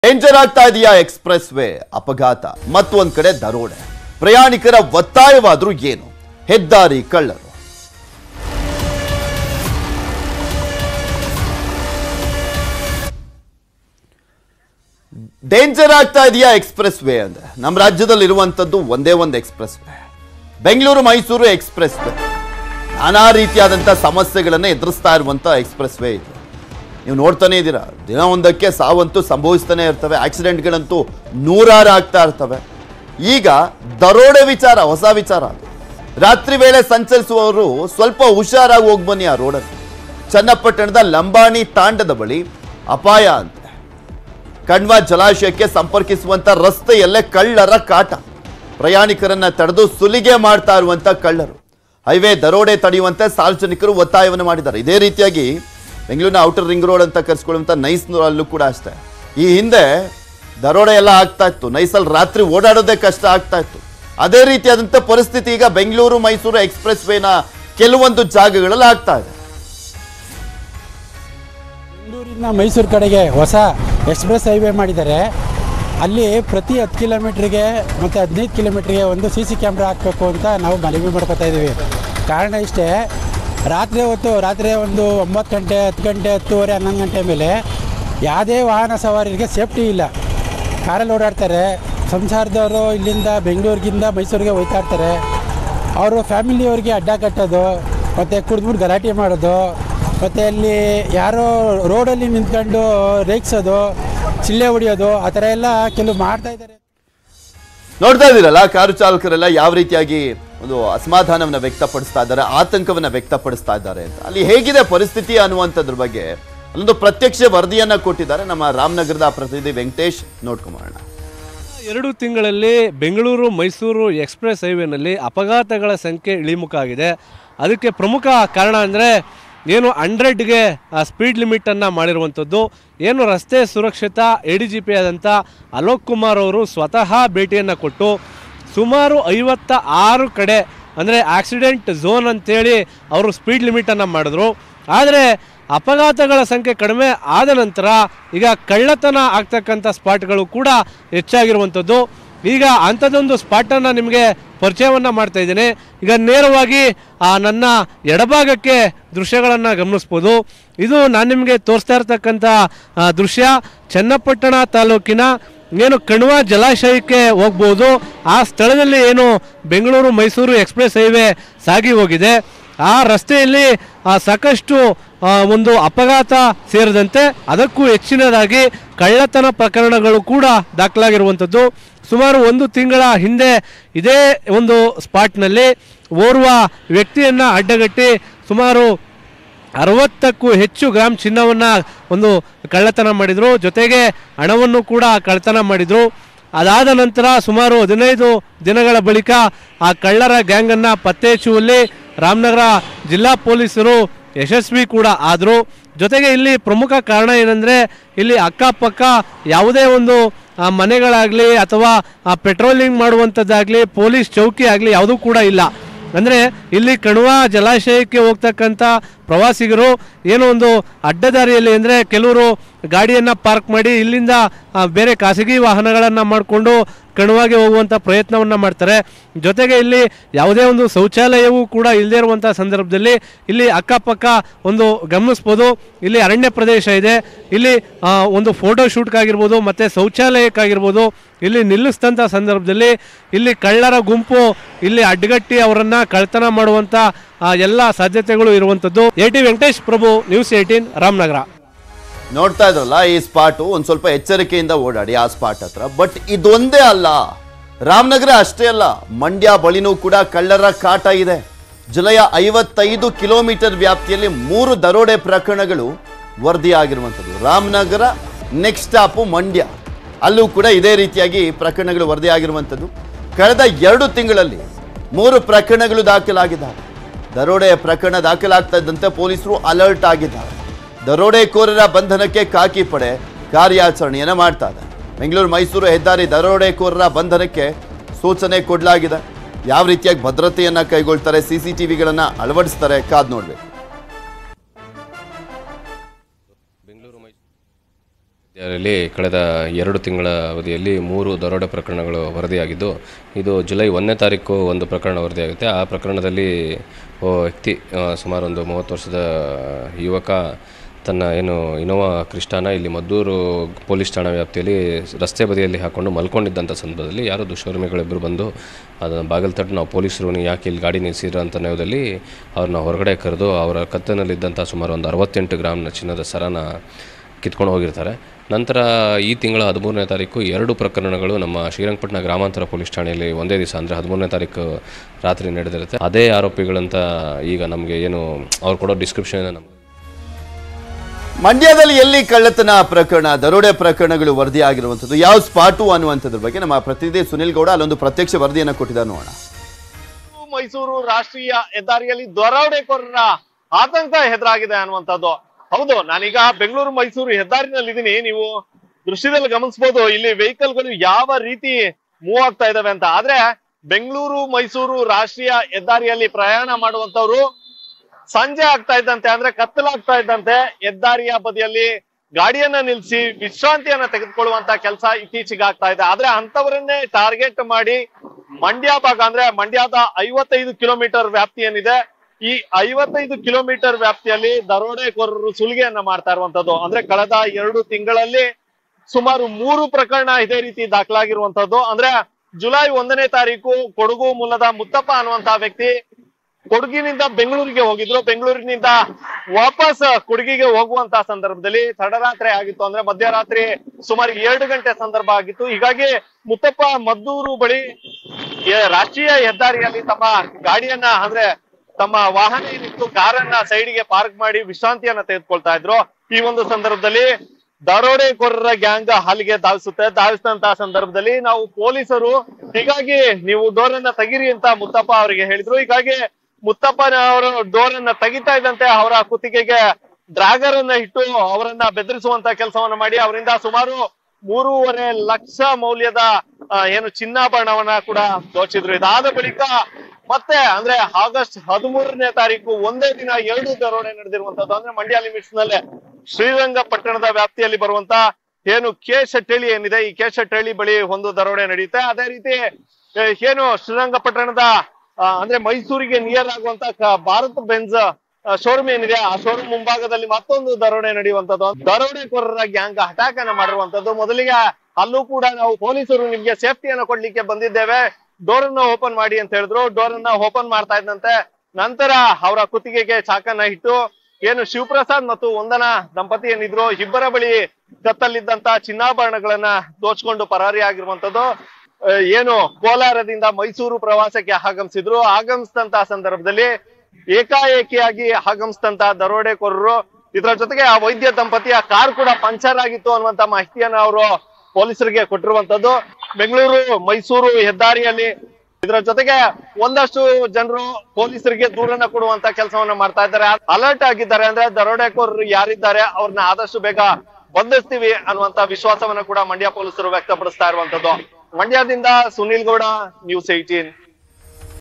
danger ಆಗ್ತಾ ಇದೆಯಾ express way ಅಪಘಾತ ಮತ್ತೊಂದ್ ಕಡೆ ದರೋಡೆ ಪ್ರಯಾಣಿಕರ ಒತ್ತಾಯವಾದ್ರೂ ಏನು ಹೆದ್ದಾರಿ ಕಳ್ಳರು ಡೇಂಜರ್ ಆಗ್ತಾ ಇದೆಯಾ ಎಕ್ಸ್ಪ್ರೆಸ್ ವೇ ಅಂದ್ರೆ ನಮ್ಮ ರಾಜ್ಯದಲ್ಲಿ ಇರುವಂತದ್ದು ಒಂದೇ ಒಂದು expressway Bengaluru Mysuru expressway ನಾನಾ ರೀತಿಯಾದಂಥ ಸಮಸ್ಯೆಗಳನ್ನು ಎದುರಿಸ್ತಾ ಇರುವಂಥ ಎಕ್ಸ್ಪ್ರೆಸ್ ವೇ ಇದು ನೀವು ನೋಡ್ತಾನೆ ಇದ್ದೀರಾ ದಿನ ಒಂದಕ್ಕೆ ಸಾವಂತೂ ಸಂಭವಿಸ್ತಾನೆ ಇರ್ತವೆ ಆಕ್ಸಿಡೆಂಟ್ಗಳಂತೂ ನೂರಾರು ಆಗ್ತಾ ಇರ್ತವೆ ಈಗ ದರೋಡೆ ವಿಚಾರ ಹೊಸ ವಿಚಾರ ಅದು ರಾತ್ರಿ ವೇಳೆ ಸಂಚರಿಸುವವರು ಸ್ವಲ್ಪ ಹುಷಾರಾಗಿ ಹೋಗಿ ಬನ್ನಿ ಆ ರೋಡಲ್ಲಿ ಚನ್ನಪಟ್ಟಣದ ಲಂಬಾಣಿ ತಾಂಡದ ಬಳಿ ಅಪಾಯ ಅಂತೆ ಕಣ್ವ ಜಲಾಶಯಕ್ಕೆ ಸಂಪರ್ಕಿಸುವಂತ ರಸ್ತೆಯಲ್ಲೇ ಕಳ್ಳರ ಕಾಟ ಪ್ರಯಾಣಿಕರನ್ನ ತಡೆದು ಸುಲಿಗೆ ಮಾಡ್ತಾ ಇರುವಂತ ಕಳ್ಳರು ಹೈವೇ ದರೋಡೆ ತಡೆಯುವಂತೆ ಸಾರ್ವಜನಿಕರು ಒತ್ತಾಯವನ್ನು ಮಾಡಿದ್ದಾರೆ ಇದೇ ರೀತಿಯಾಗಿ ಬೆಂಗಳೂರಿನ ಔಟರ್ ರಿಂಗ್ ರೋಡ್ ಅಂತ ಕರೆಸ್ಕೊಳ್ಳುವಂತ ನೈಸ್ನಲ್ಲೂ ಕೂಡ ಅಷ್ಟೇ ಈ ಹಿಂದೆ ದರೋಡೆ ಎಲ್ಲ ಆಗ್ತಾ ಇತ್ತು ನೈಸಲ್ಲಿ ರಾತ್ರಿ ಓಡಾಡೋದೇ ಕಷ್ಟ ಆಗ್ತಾ ಇತ್ತು ಅದೇ ರೀತಿಯಾದಂಥ ಪರಿಸ್ಥಿತಿ ಈಗ ಬೆಂಗಳೂರು ಮೈಸೂರು ಎಕ್ಸ್ಪ್ರೆಸ್ ವೇನ ಕೆಲವೊಂದು ಜಾಗಗಳಲ್ಲಿ ಆಗ್ತಾ ಇದೆ ಬೆಂಗಳೂರಿನ ಮೈಸೂರು ಕಡೆಗೆ ಹೊಸ ಎಕ್ಸ್ಪ್ರೆಸ್ ಹೈವೇ ಮಾಡಿದ್ದಾರೆ ಅಲ್ಲಿ ಪ್ರತಿ ಹತ್ತು ಕಿಲೋಮೀಟ್ರಿಗೆ ಮತ್ತು ಹದಿನೈದು ಕಿಲೋಮೀಟ್ರಿಗೆ ಒಂದು ಸಿ ಸಿ ಕ್ಯಾಮ್ರಾ ಹಾಕಬೇಕು ಅಂತ ನಾವು ಮನವಿ ಮಾಡ್ಕೊತಾ ಇದ್ದೀವಿ ಕಾರಣ ಇಷ್ಟೇ ರಾತ್ರಿ ಹೊತ್ತು ರಾತ್ರಿ ಒಂದು ಒಂಬತ್ತು ಗಂಟೆ ಹತ್ತು ಗಂಟೆ ಹತ್ತುವರೆ ಹನ್ನೊಂದು ಗಂಟೆ ಮೇಲೆ ಯಾವುದೇ ವಾಹನ ಸವಾರರಿಗೆ ಸೇಫ್ಟಿ ಇಲ್ಲ ಕಾರಲ್ಲಿ ಓಡಾಡ್ತಾರೆ ಸಂಸಾರದವರು ಇಲ್ಲಿಂದ ಬೆಂಗಳೂರಿಗಿಂದ ಮೈಸೂರಿಗೆ ಹೋಗ್ತಾ ಇರ್ತಾರೆ ಅವರು ಫ್ಯಾಮಿಲಿಯವ್ರಿಗೆ ಅಡ್ಡ ಕಟ್ಟೋದು ಮತ್ತು ಕುಡಿದ್ಬಿಟ್ಟು ಗಲಾಟೆ ಮಾಡೋದು ಮತ್ತು ಅಲ್ಲಿ ಯಾರೋ ರೋಡಲ್ಲಿ ನಿಂತ್ಕೊಂಡು ರೇಗಿಸೋದು ಚಿಲ್ಲೆ ಹೊಡಿಯೋದು ಆ ಥರ ಎಲ್ಲ ಕೆಲವು ಮಾಡ್ತಾ ಇದ್ದಾರೆ ನೋಡ್ತಾ ಇದ್ದೀರಲ್ಲ ಕಾರು ಚಾಲಕರೆಲ್ಲ ಯಾವ ರೀತಿಯಾಗಿ ಒಂದು ಅಸಮಾಧಾನವನ್ನ ವ್ಯಕ್ತಪಡಿಸ್ತಾ ಇದ್ದಾರೆ ಆತಂಕವನ್ನ ವ್ಯಕ್ತಪಡಿಸ್ತಾ ಇದ್ದಾರೆ ಅಂತ ಅಲ್ಲಿ ಹೇಗಿದೆ ಪರಿಸ್ಥಿತಿ ಅನ್ನುವಂಥದ್ರ ಬಗ್ಗೆ ಅಲ್ಲೊಂದು ಪ್ರತ್ಯಕ್ಷ ವರದಿಯನ್ನ ಕೊಟ್ಟಿದ್ದಾರೆ ನಮ್ಮ ರಾಮನಗರದ ಪ್ರತಿನಿಧಿ ವೆಂಕಟೇಶ್ ನೋಡ್ಕೊಂಬರೋಣ ಎರಡು ತಿಂಗಳಲ್ಲಿ ಬೆಂಗಳೂರು ಮೈಸೂರು ಎಕ್ಸ್ಪ್ರೆಸ್ ಹೈವೇನಲ್ಲಿ ಅಪಘಾತಗಳ ಸಂಖ್ಯೆ ಇಳಿಮುಖ ಆಗಿದೆ ಅದಕ್ಕೆ ಪ್ರಮುಖ ಕಾರಣ ಅಂದರೆ ಏನು ಹಂಡ್ರೆಡ್ಗೆ ಸ್ಪೀಡ್ ಲಿಮಿಟನ್ನು ಮಾಡಿರುವಂಥದ್ದು ಏನು ರಸ್ತೆ ಸುರಕ್ಷತಾ ಎ ಡಿ ಜಿ ಪಿ ಆದಂಥ ಅಲೋಕ್ ಕುಮಾರ್ ಅವರು ಸ್ವತಃ ಭೇಟಿಯನ್ನು ಕೊಟ್ಟು ಸುಮಾರು ಐವತ್ತ ಆರು ಕಡೆ ಅಂದರೆ ಆಕ್ಸಿಡೆಂಟ್ ಝೋನ್ ಅಂತೇಳಿ ಅವರು ಸ್ಪೀಡ್ ಲಿಮಿಟನ್ನು ಮಾಡಿದ್ರು ಆದರೆ ಅಪಘಾತಗಳ ಸಂಖ್ಯೆ ಕಡಿಮೆ ಆದ ನಂತರ ಈಗ ಕಳ್ಳತನ ಆಗ್ತಕ್ಕಂಥ ಸ್ಪಾಟ್ಗಳು ಕೂಡ ಹೆಚ್ಚಾಗಿರುವಂಥದ್ದು ಈಗ ಅಂಥದ್ದೊಂದು ಸ್ಪಾಟನ್ನು ನಿಮಗೆ ಪರಿಚಯವನ್ನು ಮಾಡ್ತಾ ಇದ್ದೀನಿ ಈಗ ನೇರವಾಗಿ ಆ ನನ್ನ ಎಡಭಾಗಕ್ಕೆ ದೃಶ್ಯಗಳನ್ನು ಗಮನಿಸ್ಬೋದು ಇದು ನಾನು ನಿಮಗೆ ತೋರಿಸ್ತಾ ಇರ್ತಕ್ಕಂಥ ಆ, ದೃಶ್ಯ ಚನ್ನಪಟ್ಟಣ ತಾಲೂಕಿನ ಏನು ಕಣ್ವ ಜಲಾಶಯಕ್ಕೆ ಹೋಗ್ಬೋದು ಆ ಸ್ಥಳದಲ್ಲಿ ಏನು ಬೆಂಗಳೂರು ಮೈಸೂರು ಎಕ್ಸ್ಪ್ರೆಸ್ ಹೈವೇ ಸಾಗಿ ಹೋಗಿದೆ ಆ ರಸ್ತೆಯಲ್ಲಿ ಆ, ಸಾಕಷ್ಟು ಆ, ಒಂದು ಅಪಘಾತ ಸೇರಿದಂತೆ ಅದಕ್ಕೂ ಹೆಚ್ಚಿನದಾಗಿ ಕಳ್ಳತನ ಪ್ರಕರಣಗಳು ಕೂಡ ದಾಖಲಾಗಿರುವಂಥದ್ದು ಸುಮಾರು ಒಂದು ತಿಂಗಳ ಹಿಂದೆ ಇದೇ ಒಂದು ಸ್ಪಾಟ್ನಲ್ಲಿ ಓರ್ವ ವ್ಯಕ್ತಿಯನ್ನು ಅಡ್ಡಗಟ್ಟಿ ಸುಮಾರು ಅರವತ್ತಕ್ಕೂ ಹೆಚ್ಚು ಗ್ರಾಮ್ ಚಿನ್ನವನ್ನು ಒಂದು ಕಳ್ಳತನ ಮಾಡಿದರು ಜೊತೆಗೆ ಹಣವನ್ನು ಕೂಡ ಕಳ್ಳತನ ಮಾಡಿದರು ಅದಾದ ನಂತರ ಸುಮಾರು ಹದಿನೈದು ದಿನಗಳ ಬಳಿಕ ಆ ಕಳ್ಳರ ಗ್ಯಾಂಗನ್ನು ಪತ್ತೆ ಹಚ್ಚುವಲ್ಲಿ ರಾಮನಗರ ಜಿಲ್ಲಾ ಪೊಲೀಸರು ಯಶಸ್ವಿ ಕೂಡ ಆದರು ಜೊತೆಗೆ ಇಲ್ಲಿ ಪ್ರಮುಖ ಕಾರಣ ಏನಂದರೆ ಇಲ್ಲಿ ಅಕ್ಕಪಕ್ಕ ಯಾವುದೇ ಒಂದು ಆ, ಮನೆಗಳಾಗಲಿ ಅಥವಾ ಆ, ಪೆಟ್ರೋಲಿಂಗ್ ಮಾಡುವಂಥದ್ದಾಗಲಿ ಪೊಲೀಸ್ ಚೌಕಿ ಆಗಲಿ ಯಾವುದೂ ಕೂಡ ಇಲ್ಲ ಅಂದರೆ ಇಲ್ಲಿ ಕಣ್ವ ಜಲಾಶಯಕ್ಕೆ ಹೋಗ್ತಕ್ಕಂಥ ಪ್ರವಾಸಿಗರು ಏನೋ ಒಂದು ಅಡ್ಡದಾರಿಯಲ್ಲಿ ಅಂದರೆ ಕೆಲವರು ಗಾಡಿಯನ್ನು ಪಾರ್ಕ್ ಮಾಡಿ ಇಲ್ಲಿಂದ ಆ, ಬೇರೆ ಖಾಸಗಿ ವಾಹನಗಳನ್ನು ಮಾಡಿಕೊಂಡು ಕಣ್ವಾಗೆ ಹೋಗುವಂಥ ಪ್ರಯತ್ನವನ್ನು ಮಾಡ್ತಾರೆ ಜೊತೆಗೆ ಇಲ್ಲಿ ಯಾವುದೇ ಒಂದು ಶೌಚಾಲಯವೂ ಕೂಡ ಇಲ್ಲದೇ ಇರುವಂಥ ಸಂದರ್ಭದಲ್ಲಿ ಇಲ್ಲಿ ಅಕ್ಕಪಕ್ಕ ಒಂದು ಗಮನಿಸ್ಬೋದು ಇಲ್ಲಿ ಅರಣ್ಯ ಪ್ರದೇಶ ಇದೆ ಇಲ್ಲಿ ಆ, ಒಂದು ಫೋಟೋ ಶೂಟ್ಗಾಗಿರ್ಬೋದು ಮತ್ತು ಶೌಚಾಲಯಕ್ಕಾಗಿರ್ಬೋದು ಇಲ್ಲಿ ನಿಲ್ಲಿಸಿದಂಥ ಸಂದರ್ಭದಲ್ಲಿ ಇಲ್ಲಿ ಕಳ್ಳರ ಗುಂಪು ಇಲ್ಲಿ ಅಡ್ಡಗಟ್ಟಿ ಅವರನ್ನು ಕಳ್ತನ ಮಾಡುವಂಥ ಆ, ಎಲ್ಲ ಸಾಧ್ಯತೆಗಳು ಇರುವಂಥದ್ದು A T Venkatesh Prabhu news eighteen Ramanagara ನೋಡ್ತಾ ಇದ್ರಲ್ಲ ಈ ಸ್ಪಾಟು ಒಂದ್ ಸ್ವಲ್ಪ ಎಚ್ಚರಿಕೆಯಿಂದ ಓಡಾಡಿ ಆ ಸ್ಪಾಟ್ ಹತ್ರ ಬಟ್ ಇದೊಂದೇ ಅಲ್ಲ ರಾಮನಗರ ಅಷ್ಟೇ ಅಲ್ಲ ಮಂಡ್ಯ ಬಳಿನೂ ಕೂಡ ಕಳ್ಳರ ಕಾಟ ಇದೆ ಜಿಲ್ಲೆಯ ಐವತ್ತೈದು ಕಿಲೋಮೀಟರ್ ವ್ಯಾಪ್ತಿಯಲ್ಲಿ ಮೂರು ದರೋಡೆ ಪ್ರಕರಣಗಳು ವರದಿಯಾಗಿರುವಂಥದ್ದು ರಾಮನಗರ ನೆಕ್ಸ್ಟ್ ಸ್ಟಾಪು ಮಂಡ್ಯ ಅಲ್ಲೂ ಕೂಡ ಇದೇ ರೀತಿಯಾಗಿ ಪ್ರಕರಣಗಳು ವರದಿಯಾಗಿರುವಂಥದ್ದು ಕಳೆದ ಎರಡು ತಿಂಗಳಲ್ಲಿ ಮೂರು ಪ್ರಕರಣಗಳು ದಾಖಲಾಗಿದ್ದಾವೆ ದರೋಡೆ ಪ್ರಕರಣ ದಾಖಲಾಗ್ತಾ ಇದ್ದಂತೆ ಪೊಲೀಸರು ಅಲರ್ಟ್ ಆಗಿದ್ದಾರೆ ದರೋಡೆಕೋರರ ಬಂಧನಕ್ಕೆ ಖಾಕಿ ಪಡೆ ಕಾರ್ಯಾಚರಣೆಯನ್ನು ಮಾಡ್ತಾ ಇದೆ ಬೆಂಗಳೂರು ಮೈಸೂರು ಹೆದ್ದಾರಿ ದರೋಡೆಕೋರರ ಬಂಧನಕ್ಕೆ ಸೂಚನೆ ಕೊಡಲಾಗಿದೆ ಯಾವ ರೀತಿಯಾಗಿ ಭದ್ರತೆಯನ್ನ ಕೈಗೊಳ್ತಾರೆ ಸಿ ಸಿ ಟಿವಿಗಳನ್ನ ಅಳವಡಿಸ್ತಾರೆ ಕಾದ್ ನೋಡ್ಬೇಕು ಇದರಲ್ಲಿ ಕಳೆದ ಎರಡು ತಿಂಗಳ ಅವಧಿಯಲ್ಲಿ ಮೂರು ದರೋಡೆ ಪ್ರಕರಣಗಳು ವರದಿಯಾಗಿದ್ದು ಇದು ಜುಲೈ ಒಂದನೇ ತಾರೀಕು ಒಂದು ಪ್ರಕರಣ ವರದಿಯಾಗುತ್ತೆ ಆ ಪ್ರಕರಣದಲ್ಲಿ ಒಬ್ಬ ವ್ಯಕ್ತಿ ಆ, ಸುಮಾರು ಒಂದು ಮೂವತ್ತು ವರ್ಷದ ಯುವಕ ತನ್ನ ಏನು ಇನೋವಾ ಕ್ರಿಸ್ಟಾನ ಇಲ್ಲಿ ಮದ್ದೂರು ಪೊಲೀಸ್ ಠಾಣಾ ವ್ಯಾಪ್ತಿಯಲ್ಲಿ ರಸ್ತೆ ಬದಿಯಲ್ಲಿ ಹಾಕೊಂಡು ಮಲ್ಕೊಂಡಿದ್ದಂಥ ಸಂದರ್ಭದಲ್ಲಿ ಯಾರೋ ದುಷ್ಕರ್ಮಿಗಳಿಬ್ಬರು ಬಂದು ಅದನ್ನು ಬಾಗಿಲು ತಟ್ಟು ನಾವು ಪೊಲೀಸರು ನೀವು ಯಾಕೆ ಇಲ್ಲಿ ಗಾಡಿ ನಿಲ್ಲಿಸಿದ್ರು ಅಂತ ಸಮಯದಲ್ಲಿ ಅವ್ರನ್ನ ಹೊರಗಡೆ ಕರೆದು ಅವರ ಕತ್ತಿನಲ್ಲಿದ್ದಂಥ ಸುಮಾರು ಒಂದು ಅರವತ್ತೆಂಟು ಗ್ರಾಮ್ನ ಚಿನ್ನದ ಸರನ ಕಿತ್ಕೊಂಡು ಹೋಗಿರ್ತಾರೆ ನಂತರ ಈ ತಿಂಗಳ ಹದಿಮೂರನೇ ತಾರೀಕು ಎರಡು ಪ್ರಕರಣಗಳು ನಮ್ಮ ಶ್ರೀರಂಗಪಟ್ಟಣ ಗ್ರಾಮಾಂತರ ಪೊಲೀಸ್ ಠಾಣೆಯಲ್ಲಿ ಒಂದೇ ದಿವಸ ಅಂದರೆ ಹದಿಮೂರನೇ ತಾರೀಕು ರಾತ್ರಿ ನಡೆದಿರುತ್ತೆ ಅದೇ ಆರೋಪಿಗಳಂತ ಈಗ ನಮಗೆ ಏನು ಅವ್ರು ಕೊಡೋ ಡಿಸ್ಕ್ರಿಪ್ಷನ್ ನಮ್ಗೆ ಮಂಡ್ಯದಲ್ಲಿ ಎಲ್ಲಿ ಕಳ್ಳತನ ಪ್ರಕರಣ ದರೋಡೆ ಪ್ರಕರಣಗಳು ವರದಿ ಆಗಿರುವಂಥದ್ದು ಯಾವ ಸ್ಪಾಟು ಅನ್ನುವಂಥದ್ರ ಬಗ್ಗೆ ನಮ್ಮ ಪ್ರತಿನಿಧಿ ಸುನಿಲ್ ಗೌಡ ಅಲ್ಲೊಂದು ಪ್ರತ್ಯಕ್ಷ ವರದಿಯನ್ನು ಕೊಟ್ಟಿದ್ದಾರೆ ನೋಡೋಣ ಮೈಸೂರು ರಾಷ್ಟ್ರೀಯ ಹೆದ್ದಾರಿಯಲ್ಲಿ ದರೋಡೆಕೋರರ ಆತಂಕ ಎದುರಾಗಿದೆ ಅನ್ನುವಂಥದ್ದು ಹೌದು ನಾನೀಗ ಬೆಂಗಳೂರು ಮೈಸೂರು ಹೆದ್ದಾರಿನಲ್ಲಿ ಇದೀನಿ ನೀವು ದೃಶ್ಯದಲ್ಲಿ ಗಮನಿಸಬಹುದು ಇಲ್ಲಿ ವೆಹಿಕಲ್ ಗಳು ಯಾವ ರೀತಿ ಮೂವ್ ಆಗ್ತಾ ಇದಾವೆ ಅಂತ ಆದ್ರೆ ಬೆಂಗಳೂರು ಮೈಸೂರು ರಾಷ್ಟ್ರೀಯ ಹೆದ್ದಾರಿಯಲ್ಲಿ ಪ್ರಯಾಣ ಮಾಡುವಂತವ್ರು ಸಂಜೆ ಆಗ್ತಾ ಇದ್ದಂತೆ ಅಂದ್ರೆ ಕತ್ತಲಾಗ್ತಾ ಇದ್ದಂತೆ ಹೆದ್ದಾರಿಯ ಬದಿಯಲ್ಲಿ ಗಾಡಿಯನ್ನ ನಿಲ್ಸಿ ವಿಶ್ರಾಂತಿಯನ್ನ ತೆಗೆದುಕೊಳ್ಳುವಂತ ಕೆಲಸ ಇತ್ತೀಚೆಗೆ ಆಗ್ತಾ ಇದೆ ಆದ್ರೆ ಅಂತವರನ್ನೇ ಟಾರ್ಗೆಟ್ ಮಾಡಿ ಮಂಡ್ಯ ಭಾಗ ಅಂದ್ರೆ ಮಂಡ್ಯದ ಐವತ್ತೈದು ಕಿಲೋಮೀಟರ್ ವ್ಯಾಪ್ತಿ ಏನಿದೆ ಈ ಐವತ್ತೈದು ಕಿಲೋಮೀಟರ್ ವ್ಯಾಪ್ತಿಯಲ್ಲಿ ದರೋಡೆಕೋರರು ಸುಲಿಗೆಯನ್ನ ಮಾಡ್ತಾ ಇರುವಂತದ್ದು ಅಂದ್ರೆ ಕಳೆದ ಎರಡು ತಿಂಗಳಲ್ಲಿ ಸುಮಾರು ಮೂರು ಪ್ರಕರಣ ಇದೇ ರೀತಿ ದಾಖಲಾಗಿರುವಂತದ್ದು ಅಂದ್ರೆ ಜುಲೈ ಒಂದನೇ ತಾರೀಕು ಕೊಡಗು ಮೂಲದ ಮುತ್ತಪ್ಪ ಅನ್ನುವಂತ ವ್ಯಕ್ತಿ ಕೊಡಗಿನಿಂದ ಬೆಂಗಳೂರಿಗೆ ಹೋಗಿದ್ರು ಬೆಂಗಳೂರಿನಿಂದ ವಾಪಸ್ ಕೊಡಗಿಗೆ ಹೋಗುವಂತ ಸಂದರ್ಭದಲ್ಲಿ ತಡರಾತ್ರಿ ಆಗಿತ್ತು ಅಂದ್ರೆ ಮಧ್ಯರಾತ್ರಿ ಸುಮಾರು ಎರಡು ಗಂಟೆ ಸಂದರ್ಭ ಆಗಿತ್ತು ಹೀಗಾಗಿ ಮುತ್ತಪ್ಪ ಮದ್ದೂರು ಬಳಿ ಎ- ರಾಷ್ಟ್ರೀಯ ಹೆದ್ದಾರಿಯಲ್ಲಿ ತಮ್ಮ ಗಾಡಿಯನ್ನ ಅಂದ್ರೆ ತಮ್ಮ ವಾಹನ ಏನಿತ್ತು ಕಾರನ್ನ ಸೈಡ್ಗೆ ಪಾರ್ಕ್ ಮಾಡಿ ವಿಶ್ರಾಂತಿಯನ್ನ ತೆಗೆದುಕೊಳ್ತಾ ಇದ್ರು ಈ ಒಂದು ಸಂದರ್ಭದಲ್ಲಿ ದರೋಡೆಕೋರರ ಗ್ಯಾಂಗ್ ಹಾಲಿಗೆ ಧಾವಿಸುತ್ತೆ ಧಾವಿಸಿದಂತಹ ಸಂದರ್ಭದಲ್ಲಿ ನಾವು ಪೊಲೀಸರು ಹೀಗಾಗಿ ನೀವು ಡೋರ್ ಅನ್ನ ತೆಗಿರಿ ಅಂತ ಮುತ್ತಪ್ಪ ಅವರಿಗೆ ಹೇಳಿದ್ರು ಹೀಗಾಗಿ ಮುತ್ತಪ್ಪನ ಅವರು ಡೋರ್ ಅನ್ನ ತೆಗಿತಾ ಇದ್ದಂತೆ ಅವರ ಕುತ್ತಿಗೆಗೆ ಡ್ರಾಗರ್ ಅನ್ನ ಇಟ್ಟು ಅವರನ್ನ ಬೆದರಿಸುವಂತ ಕೆಲಸವನ್ನ ಮಾಡಿ ಅವರಿಂದ ಸುಮಾರು ಮೂರುವರೆ ಲಕ್ಷ ಮೌಲ್ಯದ ಆ, ಏನು ಚಿನ್ನಾಭರಣವನ್ನ ಕೂಡ ದೋಚಿದ್ರು ಇದಾದ ಬಳಿಕ ಮತ್ತೆ ಅಂದ್ರೆ ಆಗಸ್ಟ್ ಹದಿಮೂರನೇ ತಾರೀಕು ಒಂದೇ ದಿನ ಎರಡು ದರೋಡೆ ನಡೆದಿರುವಂತದ್ದು ಅಂದ್ರೆ ಮಂಡ್ಯ ಲಿಮಿಟ್ಸ್ ನಲ್ಲೇ ಶ್ರೀರಂಗಪಟ್ಟಣದ ವ್ಯಾಪ್ತಿಯಲ್ಲಿ ಬರುವಂತ ಏನು ಕೆ ಶೆಟ್ಟಳ್ಳಿ ಏನಿದೆ ಈ ಕೆ ಶೆಟ್ಟಳ್ಳಿ ಬಳಿ ಒಂದು ದರೋಡೆ ನಡೆಯುತ್ತೆ ಅದೇ ರೀತಿ ಆ, ಏನು ಶ್ರೀರಂಗಪಟ್ಟಣದ ಆ, ಅಂದ್ರೆ ಮೈಸೂರಿಗೆ ನಿಯರ್ ಆಗುವಂತ ಕ- ಭಾರತ್ ಬೆಂಜ್ ಶೋರೂಮ್ ಏನಿದೆ ಆ ಶೋರೂಮ್ ಮುಂಭಾಗದಲ್ಲಿ ಮತ್ತೊಂದು ದರೋಡೆ ನಡೆಯುವಂತದ್ದು ದರೋಡೆಕೋರರ ಗ್ಯಾಂಗ್ ಅಟ್ಯಾಕ್ ಅನ್ನ ಮಾಡಿರುವಂತದ್ದು ಮೊದಲಿಗೆ ಅಲ್ಲೂ ಕೂಡ ನಾವು ಪೊಲೀಸರು ನಿಮ್ಗೆ ಸೇಫ್ಟಿಯನ್ನ ಕೊಡ್ಲಿಕ್ಕೆ ಬಂದಿದ್ದೇವೆ ಡೋರ್ ಅನ್ನ ಓಪನ್ ಮಾಡಿ ಅಂತ ಹೇಳಿದ್ರು ಡೋರ್ ಅನ್ನ ಓಪನ್ ಮಾಡ್ತಾ ಇದ್ದಂತೆ ನಂತರ ಅವರ ಕುತ್ತಿಗೆಗೆ ಚಾಕನ್ನ ಇಟ್ಟು ಏನು ಶಿವಪ್ರಸಾದ್ ಮತ್ತು ವಂದನಾ ದಂಪತಿ ಏನಿದ್ರು ಇಬ್ಬರ ಬಳಿ ಕತ್ತಲ್ಲಿದ್ದಂತ ಚಿನ್ನಾಭರಣಗಳನ್ನ ದೋಚ್ಕೊಂಡು ಪರಾರಿ ಆಗಿರುವಂತದ್ದು ಆ, ಏನು ಕೋಲಾರದಿಂದ ಮೈಸೂರು ಪ್ರವಾಸಕ್ಕೆ ಆಗಮಿಸಿದ್ರು ಆಗಮಿಸಿದಂತ ಸಂದರ್ಭದಲ್ಲಿ ಏಕಾಏಕಿಯಾಗಿ ಆಗಮಿಸಿದಂತ ದರೋಡೆಕೋರರು ಇದರ ಜೊತೆಗೆ ಆ ವೈದ್ಯ ದಂಪತಿಯ ಕಾರ್ ಕೂಡ ಪಂಚರ್ ಆಗಿತ್ತು ಅನ್ನುವಂತ ಮಾಹಿತಿಯನ್ನ ಅವರು ಪೊಲೀಸರಿಗೆ ಕೊಟ್ಟಿರುವಂತದ್ದು ಬೆಂಗಳೂರು ಮೈಸೂರು ಹೆದ್ದಾರಿಯಲ್ಲಿ ಇದರ ಜೊತೆಗೆ ಒಂದಷ್ಟು ಜನರು ಪೊಲೀಸರಿಗೆ ದೂರನ್ನ ಕೊಡುವಂತ ಕೆಲಸವನ್ನ ಮಾಡ್ತಾ ಇದ್ದಾರೆ ಅಲರ್ಟ್ ಆಗಿದ್ದಾರೆ ಅಂದ್ರೆ ದರೋಡೆಕೋರರು ಯಾರಿದ್ದಾರೆ ಅವ್ರನ್ನ ಆದಷ್ಟು ಬೇಗ ಬಂಧಿಸ್ತೀವಿ ಅನ್ನುವಂತ ವಿಶ್ವಾಸವನ್ನ ಕೂಡ ಮಂಡ್ಯ ಪೊಲೀಸರು ವ್ಯಕ್ತಪಡಿಸ್ತಾ ಇರುವಂತದ್ದು ಮಂಡ್ಯದಿಂದ ಸುನೀಲ್ ಗೌಡ ನ್ಯೂಸ್ ಏಟೀನ್